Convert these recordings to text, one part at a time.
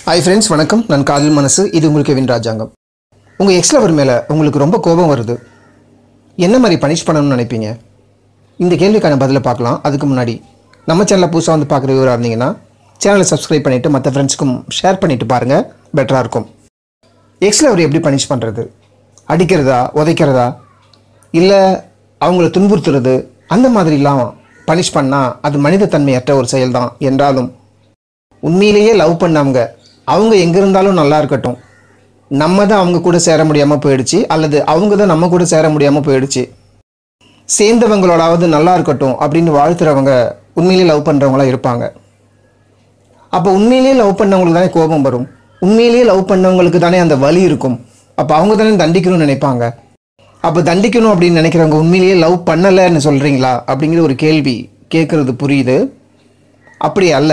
hi friends வணக்கம் நான் காதல் மனசு இது உங்களுக்கு கெவின் ராஜாங்கம் உங்கள் எக்ஸ் லவர் மேலே உங்களுக்கு ரொம்ப கோபம் வருது என்ன மாதிரி பனிஷ் பண்ணணும்னு நினைப்பீங்க இந்த கேள்விக்கான பதிலை பார்க்கலாம் அதுக்கு முன்னாடி நம்ம சேனலில் புதுசாக வந்து பார்க்குற விவராக இருந்தீங்கன்னா சேனலை சப்ஸ்கிரைப் பண்ணிவிட்டு மற்ற ஃப்ரெண்ட்ஸ்க்கும் ஷேர் பண்ணிவிட்டு பாருங்கள் பெட்டராக இருக்கும் எக்ஸ் லவர் எப்படி பனிஷ் பண்ணுறது அடிக்கிறதா உதைக்கிறதா இல்லை அவங்கள துன்புறுத்துறது அந்த மாதிரிலாம் பனிஷ் பண்ணால் அது மனிதத்தன்மையற்ற ஒரு செயல்தான் என்றாலும் உண்மையிலேயே லவ் பண்ணவங்க அவங்க எங்கே இருந்தாலும் நல்லா இருக்கட்டும் நம்ம தான் அவங்க கூட சேர முடியாமல் போயிடுச்சு அல்லது அவங்க தான் நம்ம கூட சேர முடியாமல் போயிடுச்சு சேர்ந்தவங்களோடாவது நல்லா இருக்கட்டும் அப்படின்னு வாழ்த்துறவங்க உண்மையிலேயே லவ் பண்ணுறவங்களா இருப்பாங்க அப்போ உண்மையிலேயே லவ் பண்ணவங்களுக்கு தானே கோபம் வரும் உண்மையிலேயே லவ் பண்ணவங்களுக்கு தானே அந்த வலி இருக்கும் அப்போ அவங்க தானே தண்டிக்கணும்னு நினைப்பாங்க அப்போ தண்டிக்கணும் அப்படின்னு நினைக்கிறவங்க உண்மையிலேயே லவ் பண்ணலைன்னு சொல்கிறீங்களா அப்படிங்கிற ஒரு கேள்வி கேட்குறது புரியுது அப்படி அல்ல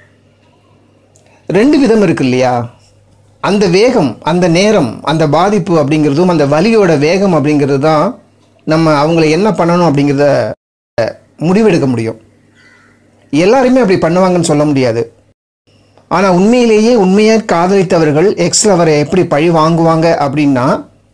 ரெண்டு விதம் இருக்கு இல்லையா அந்த வேகம் அந்த நேரம் அந்த பாதிப்பு அப்படிங்கிறதும் அந்த வலியோட வேகம் அப்படிங்கிறது தான் நம்ம அவங்கள என்ன பண்ணணும் அப்படிங்கிறத முடிவெடுக்க முடியும் எல்லாருமே அப்படி பண்ணுவாங்கன்னு சொல்ல முடியாது ஆனால் உண்மையிலேயே உண்மையாக காதலித்தவர்கள் எக்ஸ் லவரை எப்படி பழி வாங்குவாங்க அப்படின்னா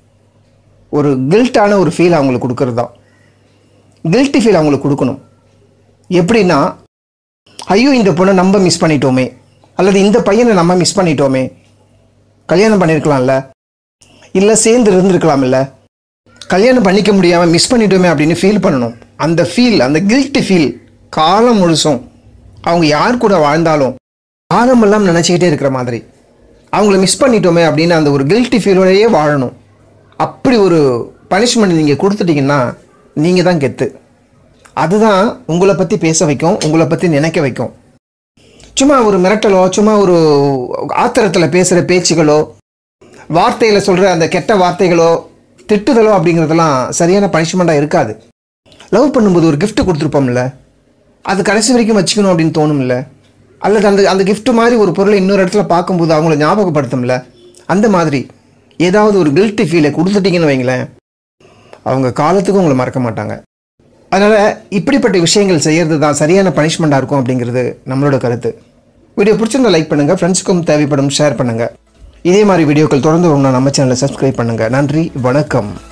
ஒரு கில்ட்டான ஒரு ஃபீல் அவங்களுக்கு கொடுக்கறது தான் கில்ட்டி ஃபீல் அவங்களுக்கு கொடுக்கணும் எப்படின்னா ஐயோ இந்த பொண்ணை நம்ம மிஸ் பண்ணிட்டோமே அல்லது இந்த பையனை நம்ம மிஸ் பண்ணிட்டோமே கல்யாணம் பண்ணியிருக்கலாம்ல இல்லை சேர்ந்து இருந்திருக்கலாம்ல கல்யாணம் பண்ணிக்க முடியாமல் மிஸ் பண்ணிட்டோமே அப்படின்னு ஃபீல் பண்ணணும் அந்த ஃபீல் அந்த கில்ட்டி ஃபீல் காலம் முழுசும் அவங்க யார் கூட வாழ்ந்தாலும் காலமெல்லாம் நினச்சிக்கிட்டே இருக்கிற மாதிரி அவங்கள மிஸ் பண்ணிட்டோமே அப்படின்னு அந்த ஒரு கில்ட்டி ஃபீலோடையே வாழணும் அப்படி ஒரு பனிஷ்மெண்ட் நீங்கள் கொடுத்துட்டீங்கன்னா நீங்கள் தான் கெத்து அதுதான் உங்களை பற்றி பேச வைக்கும் உங்களை பற்றி நினைக்க வைக்கும் சும்மா ஒரு மிரட்டலோ சும்மா ஒரு ஆத்திரத்தில் பேசுகிற பேச்சுகளோ வார்த்தையில் சொல்கிற அந்த கெட்ட வார்த்தைகளோ திட்டுதலோ அப்படிங்கிறதெல்லாம் சரியான பனிஷ்மெண்ட்டாக இருக்காது லவ் பண்ணும்போது ஒரு gift கொடுத்துருப்போம்ல அது கடைசி வரைக்கும் வச்சுக்கணும் அப்படின்னு தோணும்ல அல்லது அந்த அந்த gift மாதிரி ஒரு பொருளை இன்னொரு இடத்துல பார்க்கும்போது அவங்கள ஞாபகப்படுத்தும்ல அந்த மாதிரி ஏதாவது ஒரு கில்ட்டி ஃபீலை கொடுத்துட்டீங்கன்னு வைங்களேன் அவங்க காலத்துக்கும் உங்களை மறக்க மாட்டாங்க அதனால் இப்படிப்பட்ட விஷயங்கள் செய்கிறது தான் சரியான பனிஷ்மெண்ட்டாக இருக்கும் அப்படிங்கிறது நம்மளோட கருத்து வீடியோ பிடிச்சிருந்தா லைக் பண்ணுங்கள் ஃப்ரெண்ட்ஸுக்கும் தேவைப்படும் ஷேர் பண்ணுங்கள் இதே மாதிரி வீடியோக்கள் தொடர்ந்து வரணும்னா நம்ம சேனலை சப்ஸ்கிரைப் பண்ணுங்கள் நன்றி வணக்கம்